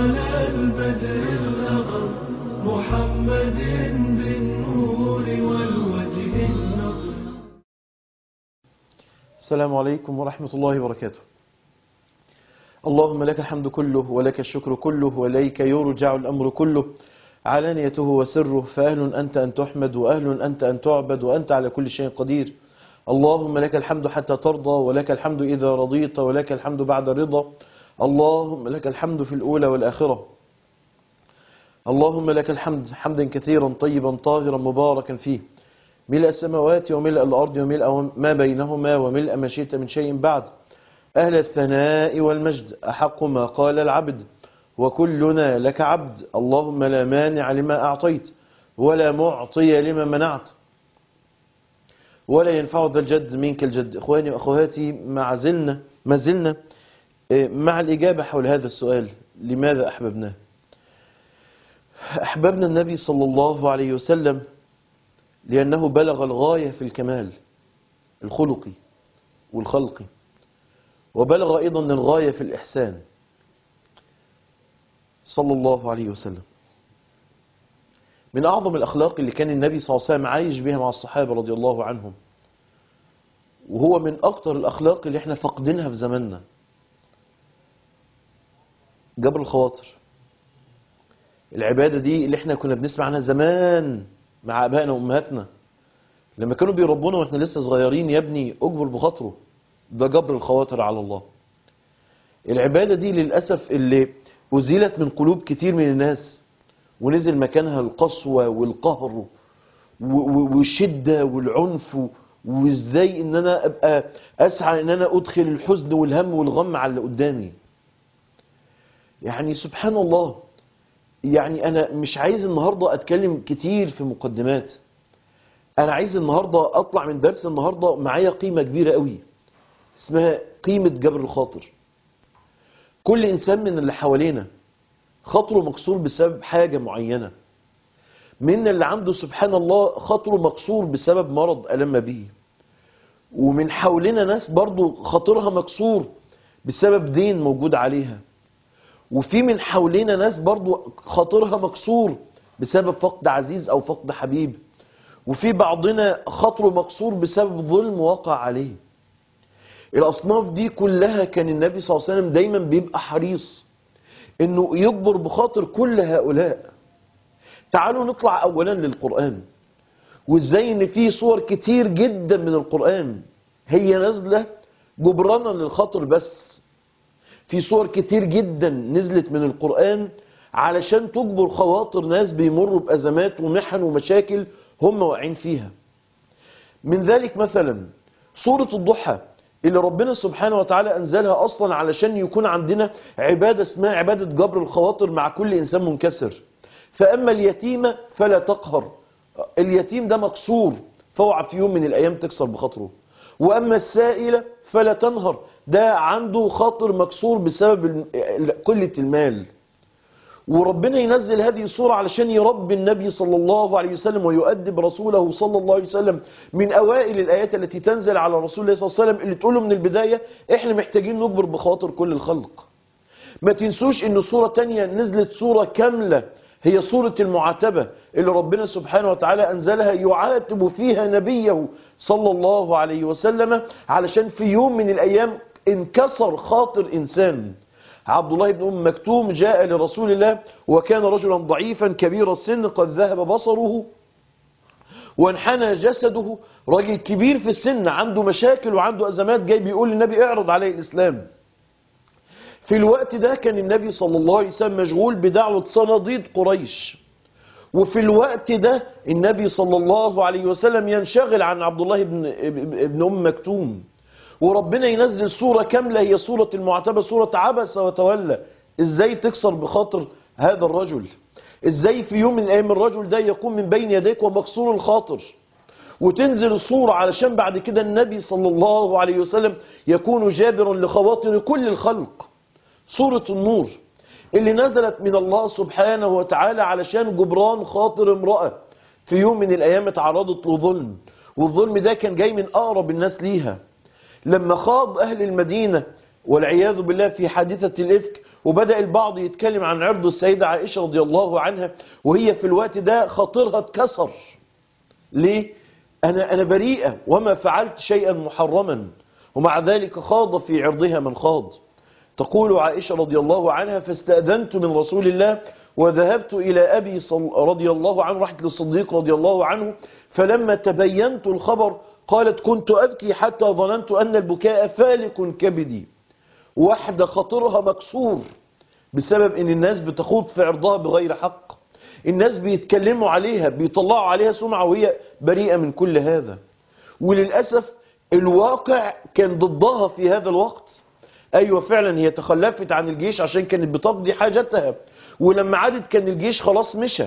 على البدر الأغر محمد بالنور والوجه النضر السلام عليكم ورحمة الله وبركاته اللهم لك الحمد كله ولك الشكر كله وليك يرجع الأمر كله علانيته وسره فأهل أنت أن تحمد وأهل أنت أن تعبد وأنت على كل شيء قدير اللهم لك الحمد حتى ترضى ولك الحمد إذا رضيت ولك الحمد بعد الرضا اللهم لك الحمد في الأولى والآخرة اللهم لك الحمد حمدا كثيرا طيبا طاهرا مباركا فيه ملء السماوات وملء الأرض وملء ما بينهما وملء ما شئت من شيء بعد أهل الثناء والمجد أحق ما قال العبد وكلنا لك عبد اللهم لا مانع لما أعطيت ولا معطي لما منعت ولا ينفع ذا الجد منك الجد إخواني وأخواتي مع زلنا ما زلنا مع الإجابة حول هذا السؤال لماذا أحببناه أحببنا النبي صلى الله عليه وسلم لأنه بلغ الغاية في الكمال الخلقي والخلقي وبلغ أيضا الغاية في الإحسان صلى الله عليه وسلم من أعظم الأخلاق اللي كان النبي صلى الله عليه وسلم عايش بها مع الصحابة رضي الله عنهم وهو من أكتر الأخلاق اللي احنا فقدينها في زماننا جبر الخواطر العبادة دي اللي احنا كنا بنسمع عنها زمان مع أبائنا وأمهاتنا لما كانوا بيربونا واحنا لسه صغيرين يا ابني أجبر بخاطره ده جبر الخواطر على الله العبادة دي للأسف اللي أزيلت من قلوب كتير من الناس ونزل مكانها القسوة والقهر والشدة والعنف وازاي ان انا ابقى اسعى ان انا ادخل الحزن والهم والغم على اللي قدامي يعني سبحان الله يعني انا مش عايز النهاردة اتكلم كتير في مقدمات انا عايز النهاردة اطلع من درس النهاردة معايا قيمة كبيرة قوي اسمها قيمة جبر الخاطر كل انسان من اللي حوالينا خاطره مكسور بسبب حاجة معينة من اللي عنده سبحان الله خاطره مكسور بسبب مرض ألم به ومن حولنا ناس برضو خاطرها مكسور بسبب دين موجود عليها وفي من حولنا ناس برضو خاطرها مكسور بسبب فقد عزيز أو فقد حبيب وفي بعضنا خاطره مكسور بسبب ظلم وقع عليه الأصناف دي كلها كان النبي صلى الله عليه وسلم دايما بيبقى حريص انه يجبر بخاطر كل هؤلاء تعالوا نطلع اولا للقرآن وازاي ان في صور كتير جدا من القرآن هي نازلة جبرانا للخاطر بس في صور كتير جدا نزلت من القرآن علشان تجبر خواطر ناس بيمروا بأزمات ومحن ومشاكل هم واقعين فيها من ذلك مثلا سورة الضحى اللي ربنا سبحانه وتعالى أنزلها أصلا علشان يكون عندنا عبادة اسمها عبادة جبر الخواطر مع كل إنسان منكسر فأما اليتيمة فلا تقهر اليتيم ده مكسور فوعى في يوم من الأيام تكسر بخاطره وأما السائلة فلا تنهر ده عنده خاطر مكسور بسبب قلة المال وربنا ينزل هذه الصورة علشان يربي النبي صلى الله عليه وسلم ويؤدب رسوله صلى الله عليه وسلم من أوائل الآيات التي تنزل على رسول الله صلى الله عليه وسلم اللي تقوله من البداية احنا محتاجين نجبر بخواطر كل الخلق ما تنسوش ان صورة تانية نزلت صورة كاملة هي صورة المعاتبة اللي ربنا سبحانه وتعالى أنزلها يعاتب فيها نبيه صلى الله عليه وسلم علشان في يوم من الأيام انكسر خاطر إنسان عبد الله بن أم مكتوم جاء لرسول الله وكان رجلا ضعيفا كبير السن قد ذهب بصره وانحنى جسده راجل كبير في السن عنده مشاكل وعنده أزمات جاي بيقول للنبي اعرض عليه الإسلام في الوقت ده كان النبي صلى الله عليه وسلم مشغول بدعوة صناديد قريش وفي الوقت ده النبي صلى الله عليه وسلم ينشغل عن عبد الله بن, بن أم مكتوم وربنا ينزل سورة كاملة هي سورة المعتبة سورة عبس وتولى ازاي تكسر بخاطر هذا الرجل ازاي في يوم من ايام الرجل ده يقوم من بين يديك ومكسور الخاطر وتنزل الصورة علشان بعد كده النبي صلى الله عليه وسلم يكون جابرا لخواطر كل الخلق سورة النور اللي نزلت من الله سبحانه وتعالى علشان جبران خاطر امرأة في يوم من الايام اتعرضت لظلم والظلم ده كان جاي من اقرب الناس ليها لما خاض أهل المدينة والعياذ بالله في حادثة الإفك وبدأ البعض يتكلم عن عرض السيدة عائشة رضي الله عنها وهي في الوقت ده خاطرها اتكسر ليه؟ أنا, أنا بريئة وما فعلت شيئا محرما ومع ذلك خاض في عرضها من خاض تقول عائشة رضي الله عنها فاستأذنت من رسول الله وذهبت إلى أبي صل... رضي الله عنه رحت للصديق رضي الله عنه فلما تبينت الخبر قالت كنت أبكي حتى ظننت أن البكاء فالق كبدي واحدة خطرها مكسور بسبب ان الناس بتخوض في عرضها بغير حق الناس بيتكلموا عليها بيطلعوا عليها سمعة وهي بريئة من كل هذا وللأسف الواقع كان ضدها في هذا الوقت أيوة فعلا هي تخلفت عن الجيش عشان كانت بتقضي حاجتها ولما عادت كان الجيش خلاص مشى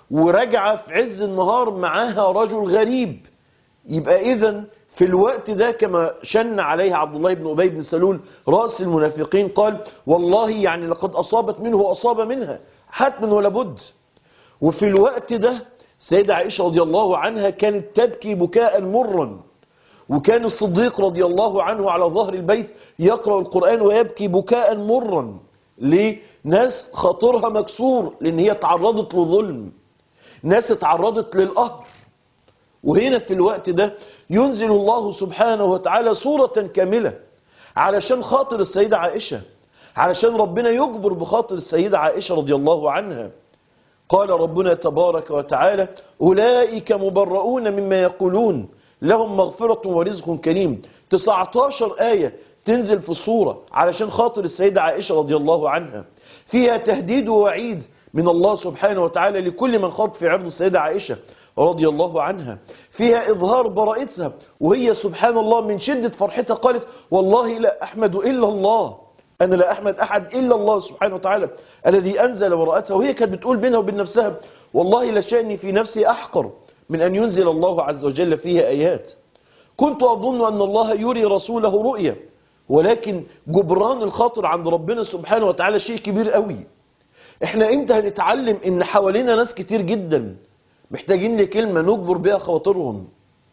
ورجع في عز النهار معاها رجل غريب يبقى إذا في الوقت ده كما شن عليها عبد الله بن أبي بن سلول رأس المنافقين قال والله يعني لقد أصابت منه وأصاب منها حتما ولا بد وفي الوقت ده سيدة عائشة رضي الله عنها كانت تبكي بكاء مرا وكان الصديق رضي الله عنه على ظهر البيت يقرأ القرآن ويبكي بكاء مرا ليه؟ ناس خاطرها مكسور لأن هي تعرضت لظلم ناس تعرضت للقهر وهنا في الوقت ده ينزل الله سبحانه وتعالى صورة كاملة علشان خاطر السيدة عائشة علشان ربنا يجبر بخاطر السيدة عائشة رضي الله عنها قال ربنا تبارك وتعالى أولئك مبرؤون مما يقولون لهم مغفرة ورزق كريم 19 آية تنزل في الصورة علشان خاطر السيدة عائشة رضي الله عنها فيها تهديد ووعيد من الله سبحانه وتعالى لكل من خاض في عرض السيدة عائشة رضي الله عنها فيها إظهار براءتها وهي سبحان الله من شدة فرحتها قالت والله لا أحمد إلا الله أنا لا أحمد أحد إلا الله سبحانه وتعالى الذي أنزل براءتها وهي كانت بتقول بينها وبين نفسها والله لشأني في نفسي أحقر من أن ينزل الله عز وجل فيها آيات كنت أظن أن الله يري رسوله رؤيا ولكن جبران الخاطر عند ربنا سبحانه وتعالى شيء كبير قوي احنا امتى هنتعلم ان حوالينا ناس كتير جدا محتاجين لكلمة نجبر بها خواطرهم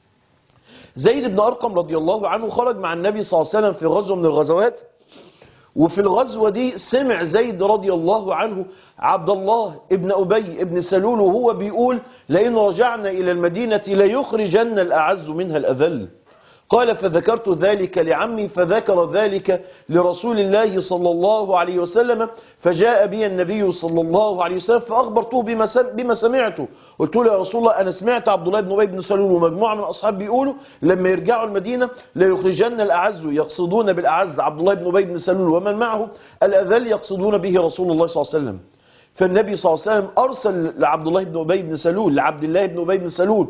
زيد بن أرقم رضي الله عنه خرج مع النبي صلى الله عليه وسلم في غزوة من الغزوات وفي الغزوة دي سمع زيد رضي الله عنه عبد الله ابن أبي ابن سلول وهو بيقول لئن رجعنا إلى المدينة ليخرجن الأعز منها الأذل قال فذكرت ذلك لعمي فذكر ذلك لرسول الله صلى الله عليه وسلم فجاء بي النبي صلى الله عليه وسلم فأخبرته بما, بما سمعته قلت له يا رسول الله أنا سمعت عبد الله بن أبي بن سلول ومجموعة من الأصحاب بيقولوا لما يرجعوا المدينة لا يخرجن الأعز يقصدون بالأعز عبد الله بن أبي بن سلول ومن معه الأذل يقصدون به رسول الله صلى الله عليه وسلم فالنبي صلى الله عليه وسلم أرسل لعبد الله بن أبي بن سلول لعبد الله بن أبي بن سلول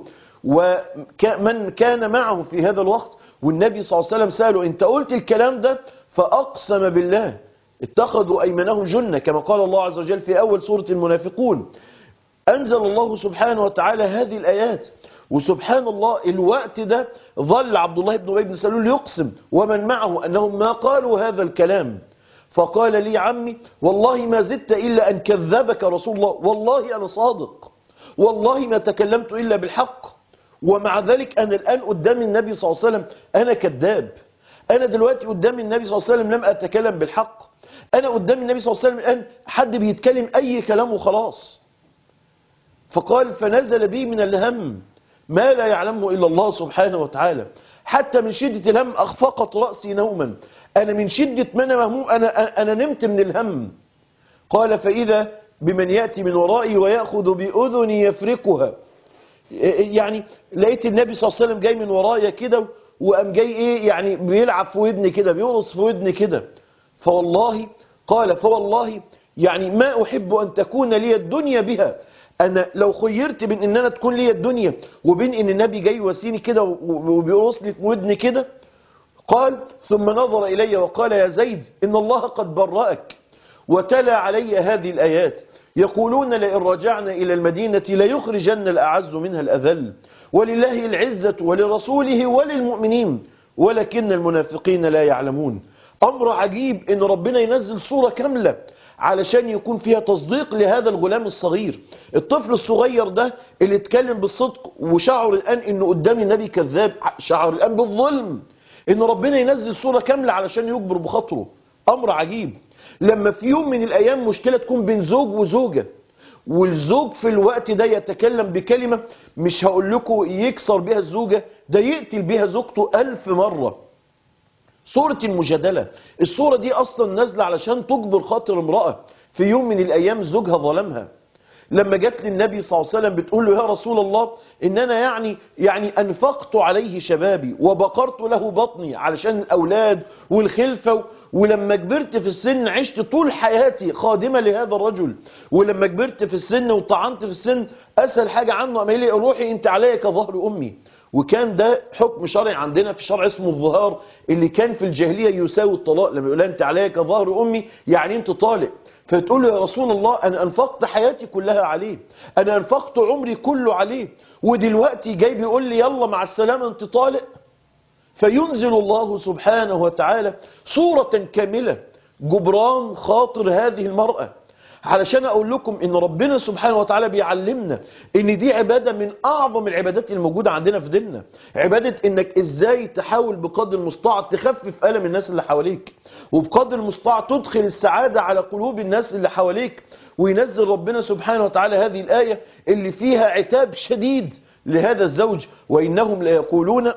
ومن كان معه في هذا الوقت والنبي صلى الله عليه وسلم سأله انت قلت الكلام ده فأقسم بالله اتخذوا أيمنهم جنة كما قال الله عز وجل في أول سورة المنافقون أنزل الله سبحانه وتعالى هذه الآيات وسبحان الله الوقت ده ظل عبد الله بن أبي بن سلول يقسم ومن معه أنهم ما قالوا هذا الكلام فقال لي عمي والله ما زدت إلا أن كذبك رسول الله والله أنا صادق والله ما تكلمت إلا بالحق ومع ذلك أنا الآن قدام النبي صلى الله عليه وسلم أنا كذاب أنا دلوقتي قدام النبي صلى الله عليه وسلم لم أتكلم بالحق أنا قدام النبي صلى الله عليه وسلم الآن حد بيتكلم أي كلام وخلاص فقال فنزل بي من الهم ما لا يعلمه إلا الله سبحانه وتعالى حتى من شدة الهم أخفقت رأسي نوما أنا من شدة ما أنا مهموم أنا, أنا نمت من الهم قال فإذا بمن يأتي من ورائي ويأخذ بأذني يفرقها يعني لقيت النبي صلى الله عليه وسلم جاي من ورايا كده وقام جاي ايه يعني بيلعب في ودني كده بيرقص في ودني كده فوالله قال فوالله يعني ما احب ان تكون لي الدنيا بها انا لو خيرت بين ان انا تكون لي الدنيا وبين ان النبي جاي وسيني كده وبيرقص لي في ودني كده قال ثم نظر الي وقال يا زيد ان الله قد برأك وتلا علي هذه الايات يقولون لئن رجعنا إلى المدينة ليخرجن الأعز منها الأذل ولله العزة ولرسوله وللمؤمنين ولكن المنافقين لا يعلمون أمر عجيب إن ربنا ينزل صورة كاملة علشان يكون فيها تصديق لهذا الغلام الصغير الطفل الصغير ده اللي اتكلم بالصدق وشعر الآن إنه قدام النبي كذاب شعر الآن بالظلم إن ربنا ينزل صورة كاملة علشان يجبر بخاطره أمر عجيب لما في يوم من الأيام مشكلة تكون بين زوج وزوجة والزوج في الوقت ده يتكلم بكلمة مش هقول لكم يكسر بها الزوجة ده يقتل بها زوجته ألف مرة صورة المجادلة الصورة دي أصلا نازلة علشان تجبر خاطر امرأة في يوم من الأيام زوجها ظلمها لما جت للنبي صلى الله عليه وسلم بتقول له يا رسول الله إن أنا يعني يعني أنفقت عليه شبابي وبقرت له بطني علشان الأولاد والخلفة ولما كبرت في السن عشت طول حياتي خادمة لهذا الرجل ولما كبرت في السن وطعنت في السن أسهل حاجة عنه أما لي روحي أنت عليا كظهر أمي وكان ده حكم شرعي عندنا في شرع اسمه الظهار اللي كان في الجاهلية يساوي الطلاق لما يقول لها انت عليا كظهر امي يعني انت طالق فتقول له يا رسول الله انا انفقت حياتي كلها عليه انا انفقت عمري كله عليه ودلوقتي جاي بيقول لي يلا مع السلامة انت طالق فينزل الله سبحانه وتعالى صورة كاملة جبران خاطر هذه المرأة علشان اقول لكم ان ربنا سبحانه وتعالى بيعلمنا ان دي عبادة من اعظم العبادات الموجودة عندنا في ديننا عبادة انك ازاي تحاول بقدر المستطاع تخفف الم الناس اللي حواليك وبقدر المستطاع تدخل السعادة على قلوب الناس اللي حواليك وينزل ربنا سبحانه وتعالى هذه الآية اللي فيها عتاب شديد لهذا الزوج وإنهم ليقولون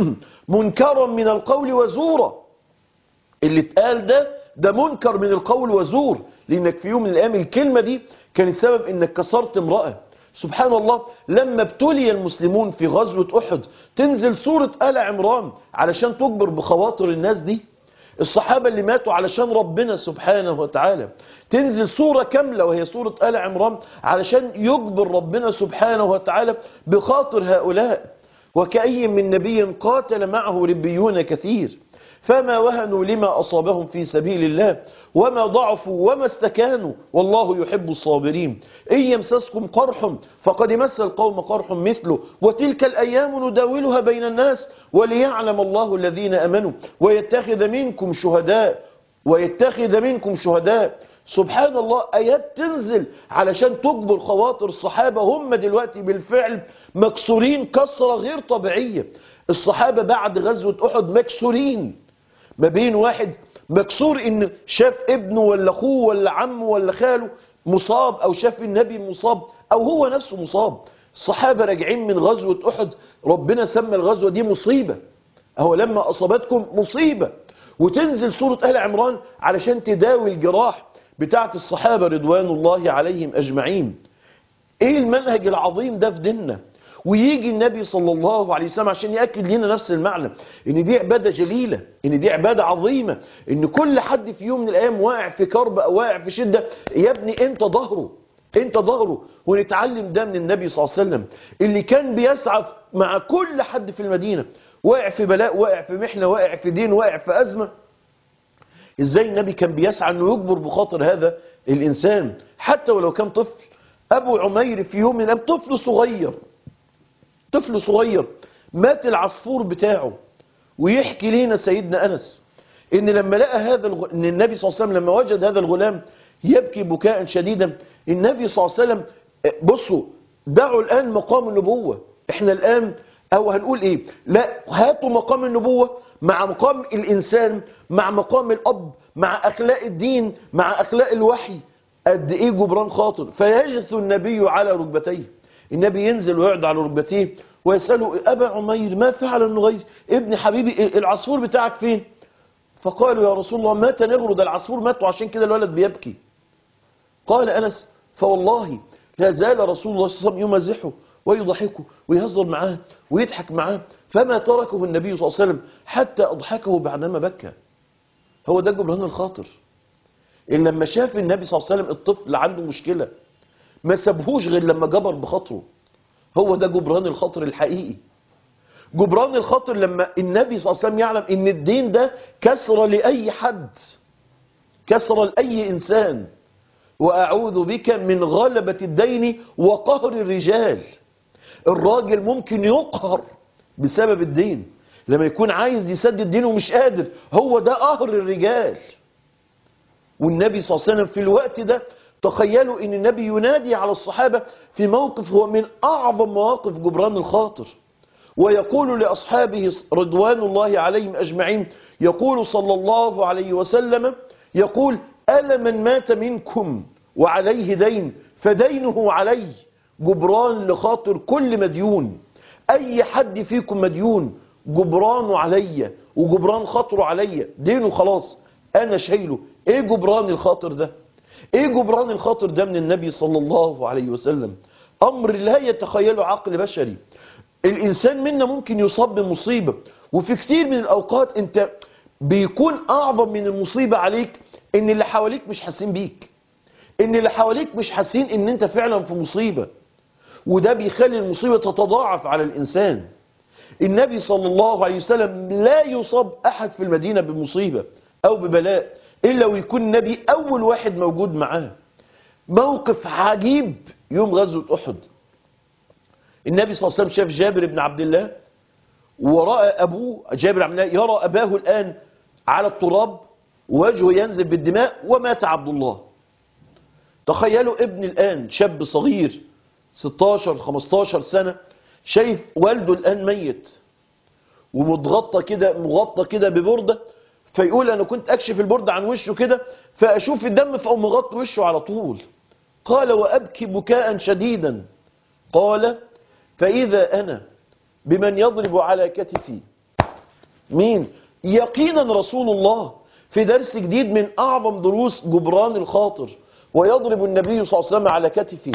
منكرا من القول وزورا اللي اتقال ده ده منكر من القول وزور لانك في يوم من الايام الكلمة دي كانت سبب انك كسرت امرأة سبحان الله لما ابتلي المسلمون في غزوة احد تنزل سورة آل عمران علشان تجبر بخواطر الناس دي الصحابة اللي ماتوا علشان ربنا سبحانه وتعالى تنزل سورة كاملة وهي سورة آل عمران علشان يجبر ربنا سبحانه وتعالى بخاطر هؤلاء وكأي من نبي قاتل معه ربيون كثير فما وهنوا لما أصابهم في سبيل الله وما ضعفوا وما استكانوا والله يحب الصابرين إن يمسسكم قرح فقد مس القوم قرح مثله وتلك الأيام نداولها بين الناس وليعلم الله الذين أمنوا ويتخذ منكم شهداء ويتخذ منكم شهداء سبحان الله آيات تنزل علشان تجبر خواطر الصحابة هم دلوقتي بالفعل مكسورين كسرة غير طبيعية الصحابة بعد غزوة أحد مكسورين ما بين واحد مكسور ان شاف ابنه ولا اخوه ولا عمه ولا خاله مصاب او شاف النبي مصاب او هو نفسه مصاب الصحابة راجعين من غزوة احد ربنا سمى الغزوة دي مصيبة اهو لما اصابتكم مصيبة وتنزل سورة آل عمران علشان تداوي الجراح بتاعت الصحابة رضوان الله عليهم اجمعين ايه المنهج العظيم ده في ديننا ويجي النبي صلى الله عليه وسلم عشان يأكد لنا نفس المعنى ان دي عبادة جليلة ان دي عبادة عظيمة ان كل حد في يوم من الايام واقع في كرب او واقع في شدة يا ابني انت ظهره انت ظهره ونتعلم ده من النبي صلى الله عليه وسلم اللي كان بيسعى مع كل حد في المدينة واقع في بلاء واقع في محنة واقع في دين واقع في أزمة ازاي النبي كان بيسعى انه يجبر بخاطر هذا الانسان حتى ولو كان طفل ابو عمير في يوم من الايام طفل صغير طفل صغير مات العصفور بتاعه ويحكي لنا سيدنا أنس إن لما لقى هذا الغ... إن النبي صلى الله عليه وسلم لما وجد هذا الغلام يبكي بكاء شديدا النبي صلى الله عليه وسلم بصوا دعوا الآن مقام النبوة احنا الآن أو هنقول إيه لا هاتوا مقام النبوة مع مقام الإنسان مع مقام الأب مع أخلاق الدين مع أخلاق الوحي قد إيه جبران خاطر فيجث النبي على ركبتيه النبي ينزل ويقعد على ركبتيه ويسأله أبا عمير ما فعل النغير ابن حبيبي العصفور بتاعك فين فقالوا يا رسول الله مات نغره ده العصفور مات وعشان كده الولد بيبكي قال أنس فوالله لا زال رسول الله صلى الله عليه وسلم يمزحه ويضحكه ويهزر معاه ويضحك معاه فما تركه النبي صلى الله عليه وسلم حتى أضحكه بعدما بكى هو ده جبران الخاطر إن لما شاف النبي صلى الله عليه وسلم الطفل عنده مشكلة ما سابهوش غير لما جبر بخاطره هو ده جبران الخاطر الحقيقي جبران الخاطر لما النبي صلى الله عليه وسلم يعلم ان الدين ده كسر لأي حد كسر لأي إنسان وأعوذ بك من غلبة الدين وقهر الرجال الراجل ممكن يقهر بسبب الدين لما يكون عايز يسدد دينه ومش قادر هو ده قهر الرجال والنبي صلى الله عليه وسلم في الوقت ده تخيلوا ان النبي ينادي على الصحابة في موقف هو من اعظم مواقف جبران الخاطر ويقول لأصحابه رضوان الله عليهم أجمعين يقول صلى الله عليه وسلم يقول ألا من مات منكم وعليه دين فدينه علي جبران لخاطر كل مديون أي حد فيكم مديون جبرانه عليا وجبران خاطره عليا دينه خلاص أنا شايله إيه جبران الخاطر ده إيه جبران الخاطر ده من النبي صلى الله عليه وسلم أمر لا يتخيله عقل بشري الإنسان منا ممكن يصاب بمصيبة وفي كتير من الأوقات أنت بيكون أعظم من المصيبة عليك إن اللي حواليك مش حاسين بيك إن اللي حواليك مش حاسين إن أنت فعلا في مصيبة وده بيخلي المصيبة تتضاعف على الإنسان النبي صلى الله عليه وسلم لا يصاب أحد في المدينة بمصيبة أو ببلاء إلا ويكون النبي أول واحد موجود معاه موقف عجيب يوم غزوة أحد النبي صلى الله عليه وسلم شاف جابر بن عبد الله ورأى أبوه جابر بن عبد الله يرى أباه الآن على التراب وجهه ينزل بالدماء ومات عبد الله تخيلوا ابن الآن شاب صغير 16 15 سنة شايف والده الآن ميت ومتغطى كده مغطى كده ببردة فيقول أنا كنت أكشف البردة عن وشه كده فأشوف الدم فأقوم مغطي وشه على طول قال وأبكي بكاء شديدا قال فإذا أنا بمن يضرب على كتفي مين يقينا رسول الله في درس جديد من أعظم دروس جبران الخاطر ويضرب النبي صلى الله عليه وسلم على كتفه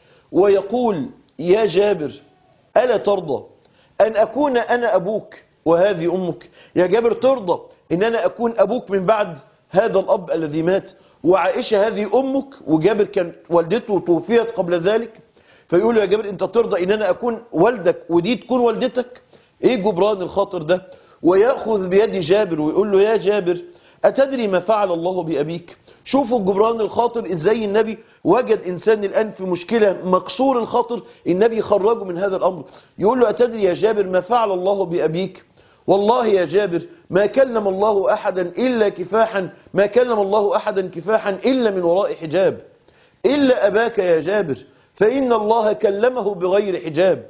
ويقول يا جابر ألا ترضى أن أكون أنا أبوك وهذه أمك يا جابر ترضى أن أنا أكون أبوك من بعد هذا الأب الذي مات وعائشة هذه أمك وجابر كان والدته توفيت قبل ذلك فيقول له يا جابر أنت ترضى أن أنا أكون والدك ودي تكون والدتك إيه جبران الخاطر ده ويأخذ بيد جابر ويقول له يا جابر أتدري ما فعل الله بأبيك شوفوا جبران الخاطر إزاي النبي وجد إنسان الآن في مشكلة مكسور الخاطر النبي خرجه من هذا الأمر يقول له أتدري يا جابر ما فعل الله بأبيك والله يا جابر ما كلم الله أحدا إلا كفاحا ما كلم الله أحدا كفاحا إلا من وراء حجاب إلا أباك يا جابر فإن الله كلمه بغير حجاب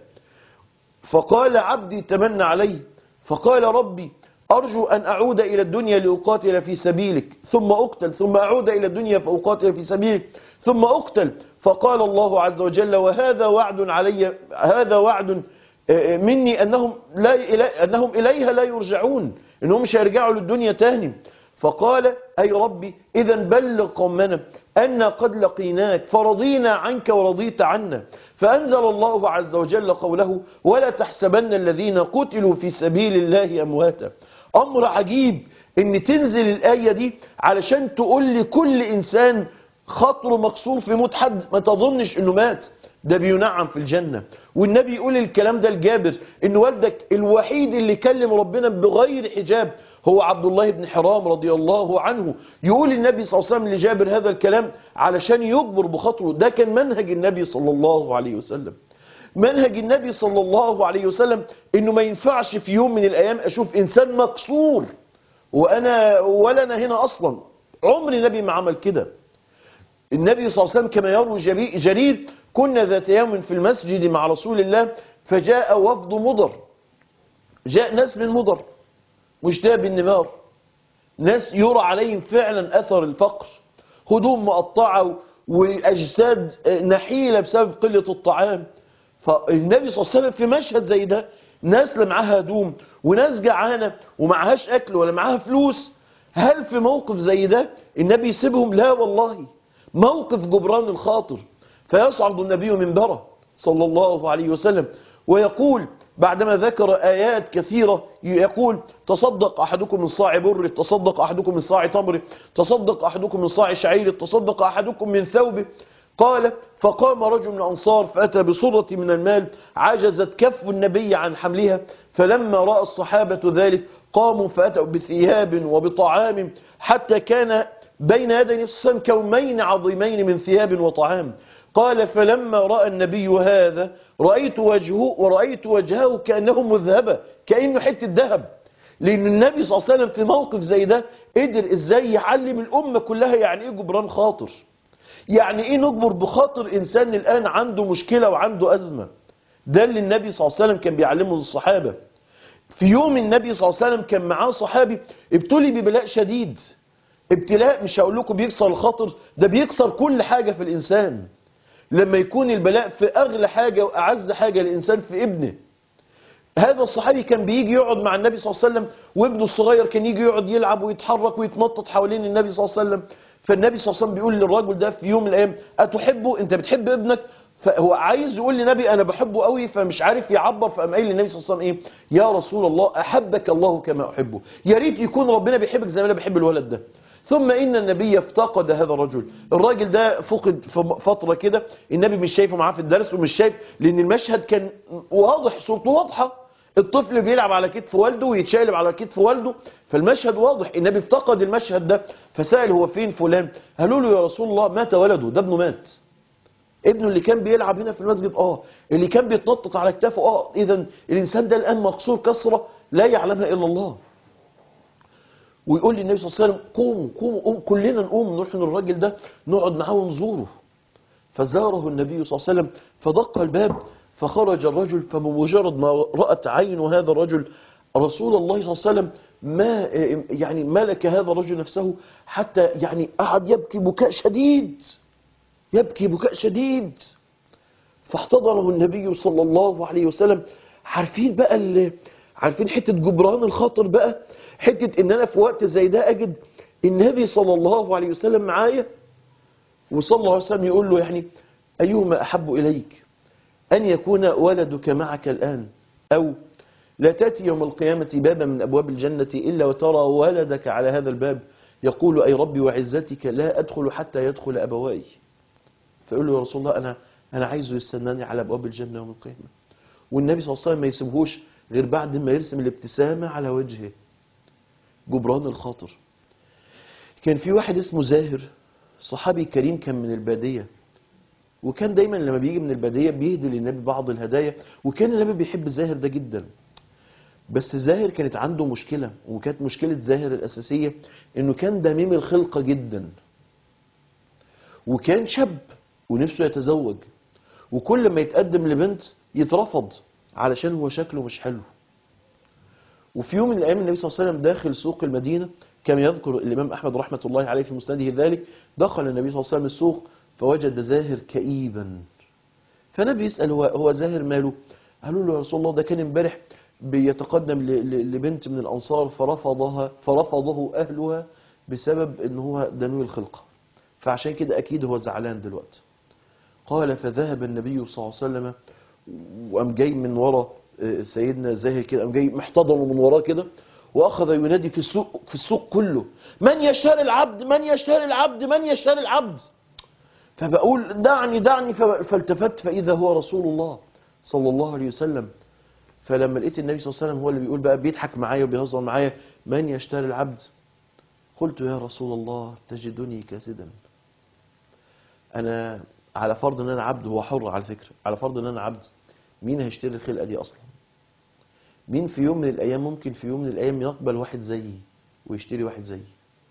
فقال عبدي تمنى علي فقال ربي أرجو أن أعود إلى الدنيا لأقاتل في سبيلك ثم أقتل ثم أعود إلى الدنيا فأقاتل في سبيلك ثم أقتل فقال الله عز وجل وهذا وعد علي هذا وعد مني أنهم, لا إلي أنهم إليها لا يرجعون إنهم مش هيرجعوا للدنيا تاني فقال أي ربي إذا بلغ قومنا أن قد لقيناك فرضينا عنك ورضيت عنا فأنزل الله عز وجل قوله ولا تحسبن الذين قتلوا في سبيل الله أمواتا أمر عجيب ان تنزل الآية دي علشان تقول لكل إنسان خطره مقصور في موت حد ما تظنش انه مات ده بينعم في الجنة والنبي يقول الكلام ده لجابر ان والدك الوحيد اللي كلم ربنا بغير حجاب هو عبد الله بن حرام رضي الله عنه يقول النبي صلى الله عليه وسلم لجابر هذا الكلام علشان يجبر بخطره ده كان منهج النبي صلى الله عليه وسلم منهج النبي صلى الله عليه وسلم انه ما ينفعش في يوم من الايام اشوف انسان مكسور وانا ولا انا هنا اصلا عمر النبي ما عمل كده النبي صلى الله عليه وسلم كما يروي جرير كنا ذات يوم في المسجد مع رسول الله فجاء وفد مضر جاء ناس من مضر مشتاق بالنمار ناس يرى عليهم فعلا أثر الفقر هدوم مقطعة وأجساد نحيلة بسبب قلة الطعام فالنبي صلى الله عليه وسلم في مشهد زي ده ناس لا معاها هدوم وناس جعانة ومعهاش أكل ولا معاها فلوس هل في موقف زي ده النبي يسيبهم لا والله موقف جبران الخاطر فيصعد النبي منبره صلى الله عليه وسلم ويقول بعدما ذكر آيات كثيرة يقول تصدق أحدكم من صاع بر تصدق أحدكم من صاع تمر تصدق أحدكم من صاع شعير تصدق أحدكم من ثوبه قال فقام رجل من الأنصار فأتى بصرة من المال عجزت كف النبي عن حملها فلما رأى الصحابة ذلك قاموا فأتوا بثياب وبطعام حتى كان بين يدي السن كومين عظيمين من ثياب وطعام قال فلما رأى النبي هذا رأيت وجهه ورأيت وجهه كأنه مذهبة كأنه حتة ذهب لأن النبي صلى الله عليه وسلم في موقف زي ده قدر إزاي يعلم الأمة كلها يعني إيه جبران خاطر يعني إيه نجبر بخاطر إنسان الآن عنده مشكلة وعنده أزمة ده اللي النبي صلى الله عليه وسلم كان بيعلمه للصحابة في يوم النبي صلى الله عليه وسلم كان معاه صحابي ابتلي ببلاء شديد ابتلاء مش هقول لكم بيكسر الخاطر ده بيكسر كل حاجة في الإنسان لما يكون البلاء في أغلى حاجة وأعز حاجة للإنسان في ابنه هذا الصحابي كان بيجي يقعد مع النبي صلى الله عليه وسلم وابنه الصغير كان يجي يقعد يلعب ويتحرك ويتنطط حوالين النبي صلى الله عليه وسلم فالنبي صلى الله عليه وسلم بيقول للراجل ده في يوم من الأيام أتحبه أنت بتحب ابنك فهو عايز يقول لنبي أنا بحبه قوي فمش عارف يعبر فقام قايل للنبي صلى الله عليه وسلم إيه يا رسول الله أحبك الله كما أحبه يا ريت يكون ربنا بيحبك زي ما أنا بحب الولد ده ثم إن النبي افتقد هذا الرجل الراجل ده فقد في فترة كده النبي مش شايفه معاه في الدرس ومش شايف لأن المشهد كان واضح صورته واضحة الطفل بيلعب على كتف والده ويتشقلب على كتف والده فالمشهد واضح النبي افتقد المشهد ده فسأل هو فين فلان قالوا له يا رسول الله مات ولده ده ابنه مات ابنه اللي كان بيلعب هنا في المسجد اه اللي كان بيتنطط على كتافه اه اذا الانسان ده الان مقصور كسرة لا يعلمها الا الله ويقول لي النبي صلى الله عليه وسلم قوموا قوموا قوم كلنا نقوم نروح للراجل ده نقعد معاه ونزوره فزاره النبي صلى الله عليه وسلم فدق الباب فخرج الرجل فبمجرد ما رأت عين هذا الرجل رسول الله صلى الله عليه وسلم ما يعني ملك هذا الرجل نفسه حتى يعني قعد يبكي بكاء شديد يبكي بكاء شديد فاحتضنه النبي صلى الله عليه وسلم عارفين بقى اللي عارفين حتة جبران الخاطر بقى حتة ان انا في وقت زي ده اجد النبي صلى الله عليه وسلم معايا وصلى الله عليه وسلم يقول له يعني ايهما احب اليك ان يكون ولدك معك الان او لا تأتي يوم القيامة بابا من أبواب الجنة إلا وترى ولدك على هذا الباب يقول أي ربي وعزتك لا أدخل حتى يدخل أبواي فيقول له يا رسول الله أنا, أنا عايزه يستناني على أبواب الجنة يوم القيامة والنبي صلى الله عليه وسلم ما يسيبهوش غير بعد ما يرسم الابتسامة على وجهه جبران الخاطر كان في واحد اسمه زاهر صحابي كريم كان من البادية وكان دايما لما بيجي من البادية بيهدي للنبي بعض الهدايا وكان النبي بيحب زاهر ده جدا بس زاهر كانت عنده مشكلة وكانت مشكلة زاهر الأساسية إنه كان دميم الخلقة جدا وكان شاب ونفسه يتزوج وكل ما يتقدم لبنت يترفض علشان هو شكله مش حلو وفي يوم من الأيام النبي صلى الله عليه وسلم داخل سوق المدينة كما يذكر الإمام أحمد رحمة الله عليه في مسنده ذلك دخل النبي صلى الله عليه وسلم السوق فوجد زاهر كئيبا فالنبي يسأل هو, هو زاهر ماله قالوا له يا رسول الله ده كان امبارح بيتقدم لبنت من الأنصار فرفضها فرفضه أهلها بسبب ان هو دنو الخلقة فعشان كده أكيد هو زعلان دلوقتي قال فذهب النبي صلى الله عليه وسلم وقام جاي من ورا سيدنا زاهر كده قام جاي محتضنه من وراه كده واخذ ينادي في السوق في السوق كله من يشتري العبد من يشتري العبد من يشتري العبد فبقول دعني دعني فالتفت فاذا هو رسول الله صلى الله عليه وسلم فلما لقيت النبي صلى الله عليه وسلم هو اللي بيقول بقى بيضحك معايا وبيهزر معايا من يشتري العبد قلت يا رسول الله تجدني كاسدا انا على فرض ان انا عبد هو حر على فكره على فرض ان انا عبد مين هيشتري الخلقه دي اصلا مين في يوم من الايام ممكن في يوم من الايام يقبل واحد زيي ويشتري واحد زيي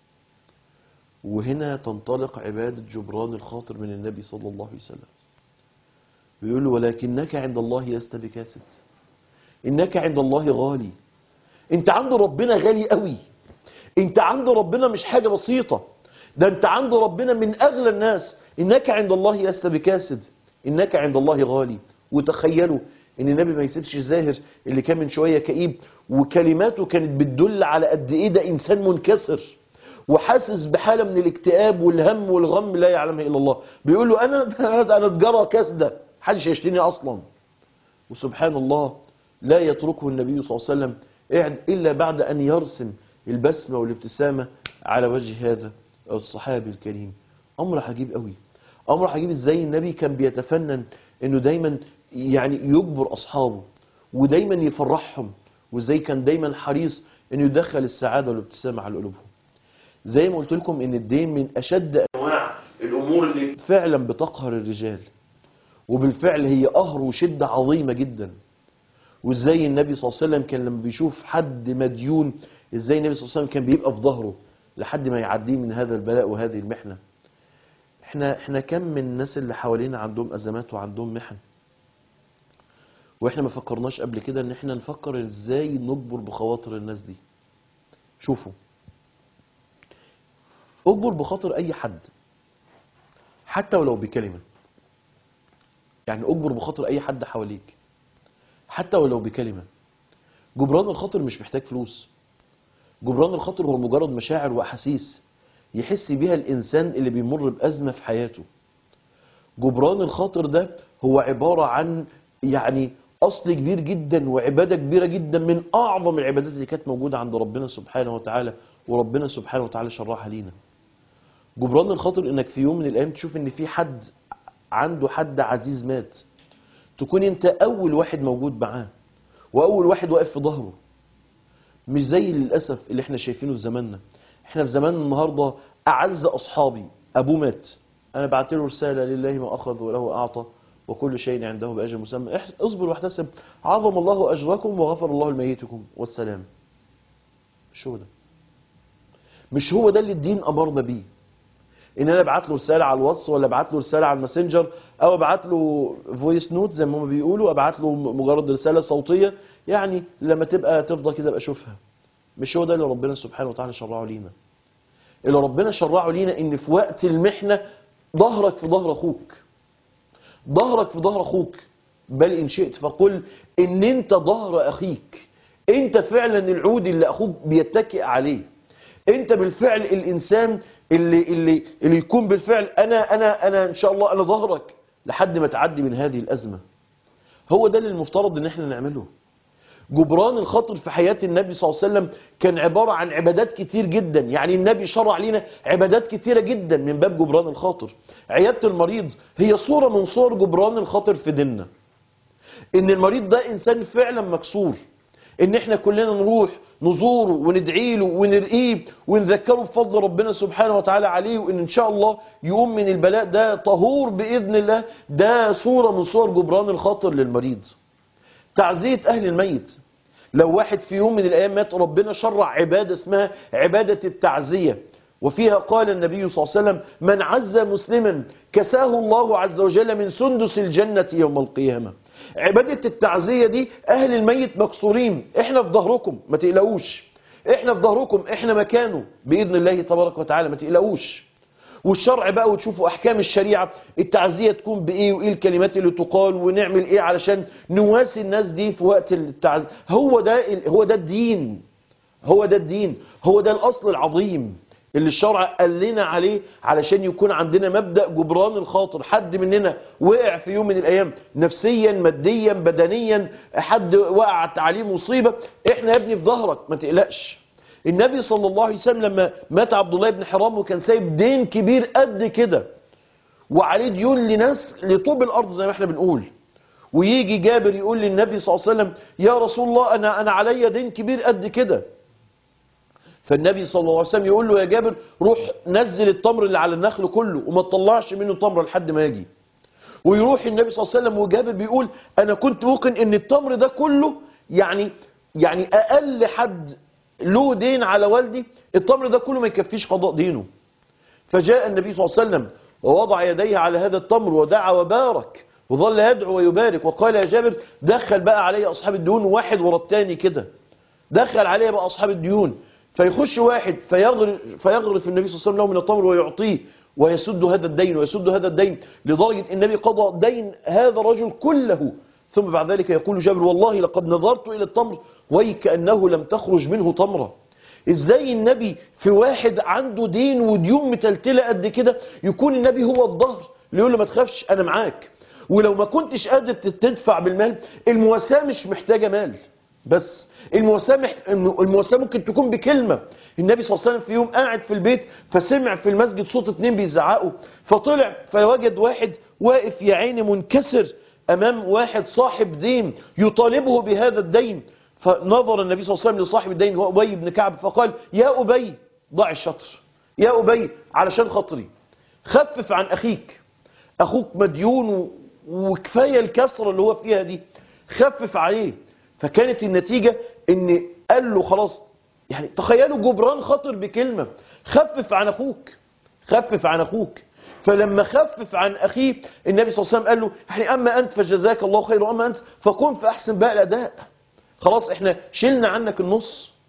وهنا تنطلق عباده جبران الخاطر من النبي صلى الله عليه وسلم بيقول له ولكنك عند الله لست بكاسد انك عند الله غالي انت عند ربنا غالي قوي انت عند ربنا مش حاجة بسيطة ده انت عند ربنا من اغلى الناس انك عند الله لست بكاسد انك عند الله غالي وتخيلوا ان النبي ما يسيبش زاهر اللي كان من شوية كئيب وكلماته كانت بتدل على قد ايه ده انسان منكسر وحاسس بحالة من الاكتئاب والهم والغم لا يعلمها الا الله بيقول له انا انا اتجرى كاسده محدش يشتريني اصلا وسبحان الله لا يتركه النبي صلى الله عليه وسلم إلا بعد أن يرسم البسمة والابتسامة على وجه هذا الصحابي الكريم أمر عجيب قوي أمر عجيب إزاي النبي كان بيتفنن أنه دايما يعني يجبر أصحابه ودايما يفرحهم وإزاي كان دايما حريص أنه يدخل السعادة والابتسامة على قلوبهم زي ما قلت لكم أن الدين من أشد أنواع الأمور اللي فعلا بتقهر الرجال وبالفعل هي قهر وشدة عظيمة جدا وازاي النبي صلى الله عليه وسلم كان لما بيشوف حد مديون ازاي النبي صلى الله عليه وسلم كان بيبقى في ظهره لحد ما يعديه من هذا البلاء وهذه المحنة احنا احنا كم من الناس اللي حوالينا عندهم ازمات وعندهم محن واحنا ما فكرناش قبل كده ان احنا نفكر ازاي نجبر بخواطر الناس دي شوفوا اجبر بخاطر اي حد حتى ولو بكلمة يعني اجبر بخاطر اي حد حواليك حتى ولو بكلمة جبران الخاطر مش محتاج فلوس جبران الخاطر هو مجرد مشاعر واحاسيس يحس بيها الانسان اللي بيمر بازمة في حياته جبران الخاطر ده هو عبارة عن يعني أصل كبير جدا وعبادة كبيرة جدا من أعظم العبادات اللي كانت موجودة عند ربنا سبحانه وتعالى وربنا سبحانه وتعالى شرعها لينا جبران الخاطر انك في يوم من الايام تشوف ان في حد عنده حد عزيز مات تكون انت اول واحد موجود معاه واول واحد واقف في ظهره مش زي للاسف اللي احنا شايفينه في زماننا احنا في زمان النهارده اعز اصحابي ابوه مات انا بعت له رساله لله ما اخذ وله اعطى وكل شيء عنده باجل مسمى اح- اصبر واحتسب عظم الله اجركم وغفر الله لميتكم والسلام مش هو ده مش هو ده اللي الدين امرنا بيه ان انا ابعت له رساله على الواتس ولا ابعت له رساله على الماسنجر او ابعت له فويس نوت زي ما هم بيقولوا ابعت له مجرد رساله صوتيه يعني لما تبقى تفضى كده ابقى اشوفها مش هو ده اللي ربنا سبحانه وتعالى شرعه لينا اللي ربنا شرعه لينا ان في وقت المحنه ظهرك في ظهر اخوك ظهرك في ظهر اخوك بل ان شئت فقل ان انت ظهر اخيك انت فعلا العود اللي اخوك بيتكئ عليه انت بالفعل الانسان اللي اللي اللي يكون بالفعل انا انا انا ان شاء الله انا ظهرك لحد ما تعدي من هذه الازمه هو ده اللي المفترض ان احنا نعمله جبران الخاطر في حياة النبي صلى الله عليه وسلم كان عبارة عن عبادات كتير جدا يعني النبي شرع لنا عبادات كتيرة جدا من باب جبران الخاطر عيادة المريض هي صورة من صور جبران الخاطر في ديننا ان المريض ده انسان فعلا مكسور ان احنا كلنا نروح نزوره وندعي له ونرقيه ونذكره بفضل ربنا سبحانه وتعالى عليه وان ان شاء الله يقوم من البلاء ده طهور باذن الله ده صورة من صور جبران الخاطر للمريض تعزية أهل الميت لو واحد في يوم من الأيام مات ربنا شرع عبادة اسمها عبادة التعزية وفيها قال النبي صلى الله عليه وسلم من عز مسلما كساه الله عز وجل من سندس الجنة يوم القيامة عبادة التعزية دي أهل الميت مكسورين احنا في ظهركم ما تقلقوش احنا في ظهركم احنا مكانه بإذن الله تبارك وتعالى ما تقلقوش والشرع بقى وتشوفوا احكام الشريعه التعزيه تكون بايه وايه الكلمات اللي تقال ونعمل ايه علشان نواسي الناس دي في وقت التعزيه هو ده ال- هو ده الدين هو ده الدين هو ده الاصل العظيم اللي الشرع قال لنا عليه علشان يكون عندنا مبدا جبران الخاطر حد مننا وقع في يوم من الايام نفسيا ماديا بدنيا حد وقعت عليه مصيبه احنا يا ابني في ظهرك ما تقلقش النبي صلى الله عليه وسلم لما مات عبد الله بن حرام وكان سايب دين كبير قد كده وعليه ديون لناس لطوب الارض زي ما احنا بنقول ويجي جابر يقول للنبي صلى الله عليه وسلم يا رسول الله انا انا عليا دين كبير قد كده فالنبي صلى الله عليه وسلم يقول له يا جابر روح نزل التمر اللي على النخل كله وما تطلعش منه تمره لحد ما يجي ويروح النبي صلى الله عليه وسلم وجابر بيقول انا كنت موقن ان التمر ده كله يعني يعني اقل حد له دين على والدي التمر ده كله ما يكفيش قضاء دينه فجاء النبي صلى الله عليه وسلم ووضع يديه على هذا التمر ودعا وبارك وظل يدعو ويبارك وقال يا جابر دخل بقى علي اصحاب الديون واحد ورا الثاني كده دخل عليه بقى اصحاب الديون فيخش واحد فيغرف, فيغرف النبي صلى الله عليه وسلم له من التمر ويعطيه ويسد هذا الدين ويسد هذا الدين لدرجة النبي قضى دين هذا الرجل كله ثم بعد ذلك يقول جابر والله لقد نظرت إلى التمر ويكأنه لم تخرج منه تمرة ازاي النبي في واحد عنده دين وديون متلتلة قد كده يكون النبي هو الظهر اللي يقول له ما تخافش انا معاك ولو ما كنتش قادر تدفع بالمال المواساة مش محتاجة مال بس المواساة مح... المواساة ممكن تكون بكلمة النبي صلى الله عليه وسلم في يوم قاعد في البيت فسمع في المسجد صوت اتنين بيزعقوا فطلع فوجد واحد واقف يا عيني منكسر امام واحد صاحب دين يطالبه بهذا الدين فنظر النبي صلى الله عليه وسلم لصاحب الدين هو ابي بن كعب فقال يا ابي ضع الشطر يا ابي علشان خاطري خفف عن اخيك اخوك مديون وكفايه الكسره اللي هو فيها دي خفف عليه فكانت النتيجة ان قال له خلاص يعني تخيلوا جبران خاطر بكلمة خفف عن اخوك خفف عن اخوك فلما خفف عن اخيه النبي صلى الله عليه وسلم قال له يعني اما انت فجزاك الله خير واما انت فقم فاحسن بقى الاداء خلاص احنا شلنا عنك النص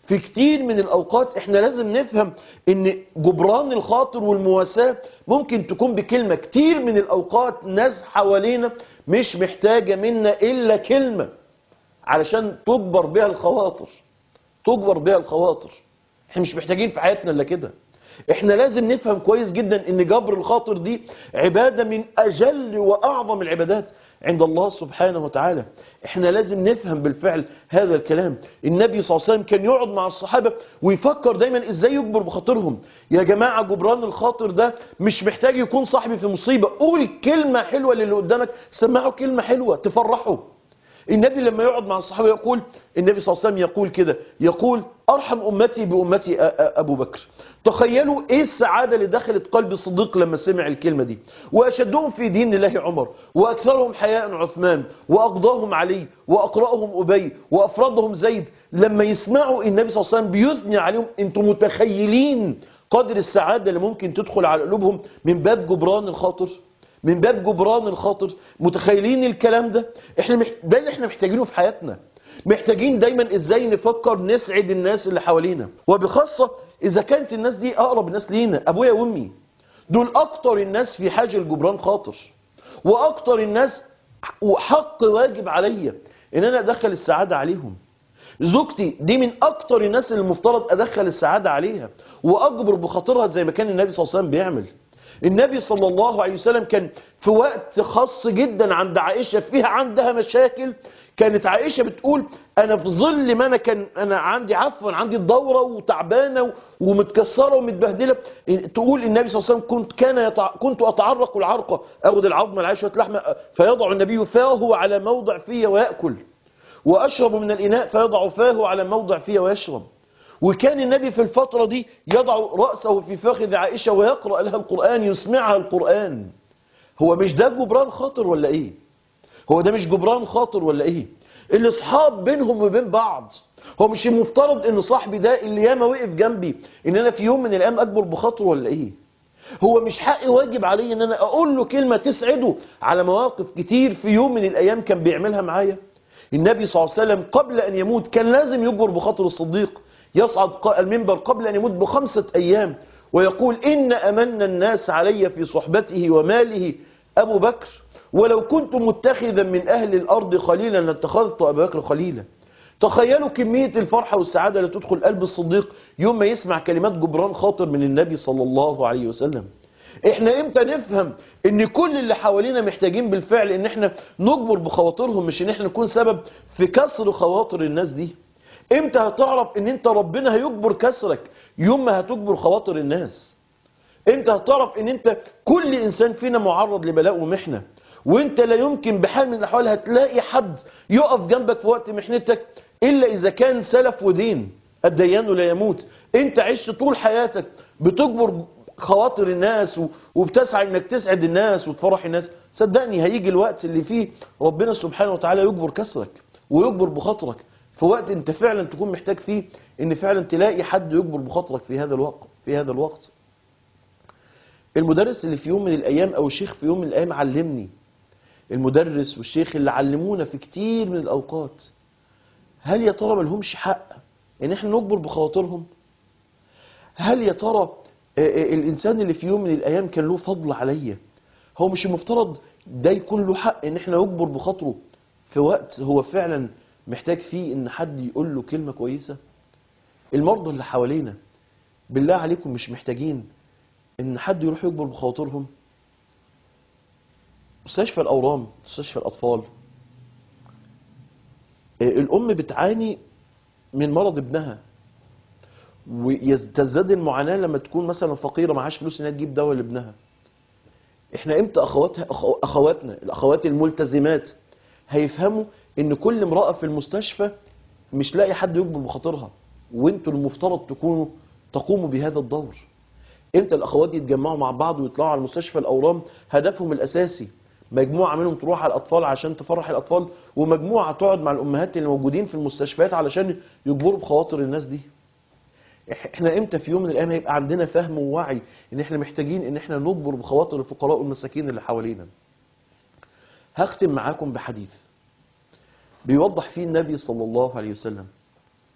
في كتير من الأوقات احنا لازم نفهم ان جبران الخاطر والمواساة ممكن تكون بكلمة كتير من الأوقات ناس حوالينا مش محتاجة منا إلا كلمة علشان تجبر بها الخواطر تجبر بها الخواطر احنا مش محتاجين في حياتنا الا كده احنا لازم نفهم كويس جدا ان جبر الخاطر دي عبادة من اجل واعظم العبادات عند الله سبحانه وتعالى احنا لازم نفهم بالفعل هذا الكلام النبي صلى الله عليه وسلم كان يقعد مع الصحابة ويفكر دايما ازاي يجبر بخاطرهم يا جماعة جبران الخاطر ده مش محتاج يكون صاحبي في مصيبة قول كلمة حلوة للي قدامك سمعه كلمة حلوة تفرحه النبي لما يقعد مع الصحابة يقول النبي صلى الله عليه وسلم يقول كده يقول أرحم أمتي بأمتي أ- أ- أبو بكر تخيلوا إيه السعادة اللي دخلت قلب الصديق لما سمع الكلمة دي وأشدهم في دين الله عمر وأكثرهم حياء عثمان وأقضاهم علي وأقرأهم أبي وأفرادهم زيد لما يسمعوا النبي صلى الله عليه وسلم بيثني عليهم أنتم متخيلين قدر السعادة اللي ممكن تدخل على قلوبهم من باب جبران الخاطر من باب جبران الخاطر متخيلين الكلام ده احنا مح... ده اللي احنا محتاجينه في حياتنا محتاجين دايما ازاي نفكر نسعد الناس اللي حوالينا وبخاصة اذا كانت الناس دي اقرب الناس لينا ابويا وامي دول اكتر الناس في حاجة لجبران خاطر واكتر الناس وحق واجب عليا ان انا ادخل السعادة عليهم زوجتي دي من اكتر الناس اللي المفترض ادخل السعادة عليها واجبر بخاطرها زي ما كان النبي صلى الله عليه وسلم بيعمل النبي صلى الله عليه وسلم كان في وقت خاص جدا عند عائشة فيها عندها مشاكل كانت عائشة بتقول انا في ظل ما انا كان انا عندي عفوا عندي الدورة وتعبانة ومتكسرة ومتبهدلة تقول النبي صلى الله عليه وسلم كنت كان يتع... كنت اتعرق العرقة اخذ العظم العيشة لحمة فيضع النبي فاه على موضع فيه ويأكل وأشرب من الإناء فيضع فاه على موضع فيه ويشرب وكان النبي في الفترة دي يضع رأسه في فخذ عائشة ويقرأ لها القرآن يسمعها القرآن هو مش ده جبران خاطر ولا إيه هو ده مش جبران خاطر ولا إيه الأصحاب بينهم وبين بعض هو مش المفترض ان صاحبي ده اللي ياما وقف جنبي ان انا في يوم من الايام اكبر بخاطره ولا ايه هو مش حقي واجب علي ان انا اقول له كلمة تسعده على مواقف كتير في يوم من الايام كان بيعملها معايا النبي صلى الله عليه وسلم قبل ان يموت كان لازم يجبر بخاطر الصديق يصعد ق- المنبر قبل ان يموت بخمسة ايام ويقول ان امن الناس علي في صحبته وماله ابو بكر ولو كنت متخذا من اهل الارض خليلا لاتخذت ابا بكر خليلا تخيلوا كمية الفرحة والسعادة اللي تدخل قلب الصديق يوم ما يسمع كلمات جبران خاطر من النبي صلى الله عليه وسلم احنا امتى نفهم ان كل اللي حوالينا محتاجين بالفعل ان احنا نجبر بخواطرهم مش ان احنا نكون سبب في كسر خواطر الناس دي امتى هتعرف ان انت ربنا هيجبر كسرك يوم ما هتجبر خواطر الناس انت هتعرف ان انت كل انسان فينا معرض لبلاء ومحنة وانت لا يمكن بحال من الاحوال هتلاقي حد يقف جنبك في وقت محنتك الا اذا كان سلف ودين الديان لا يموت انت عشت طول حياتك بتجبر خواطر الناس و- وبتسعى انك تسعد الناس وتفرح الناس صدقني هيجي الوقت اللي فيه ربنا سبحانه وتعالى يجبر كسرك ويجبر بخاطرك في وقت انت فعلا تكون محتاج فيه ان فعلا تلاقي حد يجبر بخاطرك في هذا الوقت في هذا الوقت المدرس اللي في يوم من الايام او الشيخ في يوم من الايام علمني المدرس والشيخ اللي علمونا في كتير من الاوقات هل يا ترى ملهمش حق ان احنا نجبر بخواطرهم هل يا ترى آه، آه، الانسان اللي في يوم من الايام كان له فضل عليا هو مش المفترض ده يكون له حق ان احنا نجبر بخاطره في وقت هو فعلا محتاج فيه ان حد يقول له كلمة كويسة المرضى اللي حوالينا بالله عليكم مش محتاجين ان حد يروح يجبر بخواطرهم مستشفى الاورام مستشفى الاطفال آه، الام بتعاني من مرض ابنها وتزداد المعاناة لما تكون مثلا فقيرة معهاش فلوس انها تجيب دواء لابنها احنا امتى اخواتها أخو- اخواتنا الاخوات الملتزمات هيفهموا ان كل امرأة في المستشفى مش لاقي حد يجبر بخاطرها وانتوا المفترض تكونوا تقوموا بهذا الدور امتى الاخوات يتجمعوا مع بعض ويطلعوا على مستشفى الاورام هدفهم الاساسي مجموعة منهم تروح على الأطفال عشان تفرح الأطفال ومجموعة تقعد مع الأمهات اللي موجودين في المستشفيات علشان يجبروا بخواطر الناس دي إح- احنا امتى في يوم من الايام هيبقى عندنا فهم ووعي ان احنا محتاجين ان احنا نجبر بخواطر الفقراء والمساكين اللي حوالينا هختم معاكم بحديث بيوضح فيه النبي صلى الله عليه وسلم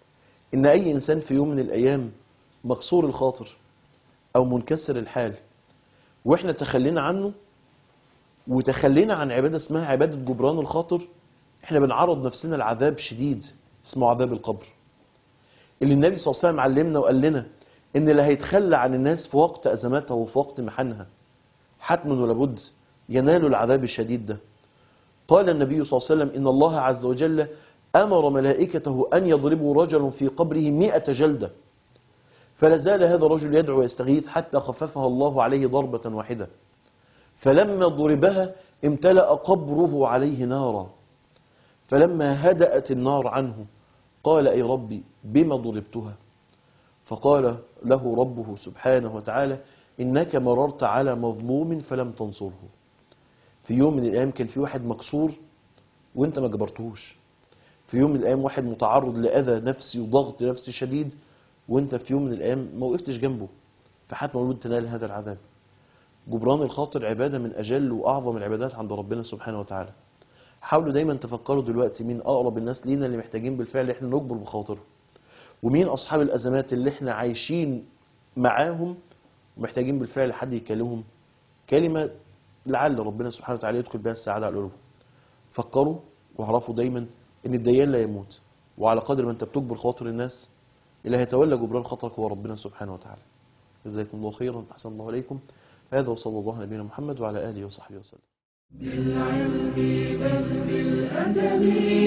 إن أي إنسان في يوم من الأيام مكسور الخاطر أو منكسر الحال وإحنا تخلينا عنه وتخلينا عن عبادة اسمها عبادة جبران الخاطر إحنا بنعرض نفسنا لعذاب شديد اسمه عذاب القبر اللي النبي صلى الله عليه وسلم علمنا وقال لنا إن اللي هيتخلى عن الناس في وقت أزماتها وفي وقت محنها حتما ولا بد ينال العذاب الشديد ده قال النبي صلى الله عليه وسلم إن الله عز وجل أمر ملائكته أن يضربوا رجل في قبره مئة جلدة فلا زال هذا الرجل يدعو ويستغيث حتى خففها الله عليه ضربة واحدة فلما ضربها امتلأ قبره عليه نارا فلما هدأت النار عنه قال أي ربي بما ضربتها فقال له ربه سبحانه وتعالى إنك مررت على مظلوم فلم تنصره في يوم من الأيام كان في واحد مكسور وانت ما جبرتهوش في يوم من الأيام واحد متعرض لأذى نفسي وضغط نفسي شديد وانت في يوم من الأيام ما وقفتش جنبه فحتى مولود تنال هذا العذاب جبران الخاطر عبادة من أجل وأعظم العبادات عند ربنا سبحانه وتعالى حاولوا دايما تفكروا دلوقتي مين أقرب الناس لينا اللي محتاجين بالفعل احنا نجبر بخاطرهم ومين أصحاب الأزمات اللي احنا عايشين معاهم ومحتاجين بالفعل حد يكلمهم كلمة لعل ربنا سبحانه وتعالى يدخل بها السعادة على قلوبهم فكروا واعرفوا دايما ان الديان لا يموت وعلى قدر ما انت بتجبر خواطر الناس اللي هيتولى جبران خطرك هو ربنا سبحانه وتعالى جزاكم الله خيرا احسن الله عليكم هذا وصلى الله على نبينا محمد وعلى اله وصحبه وسلم بالعلم بل بالأدب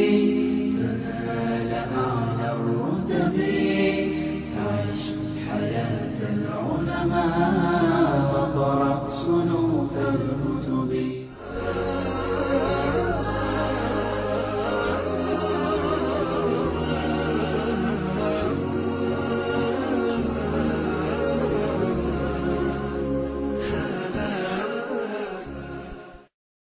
تنال أعلى الرتب عش حياة العلماء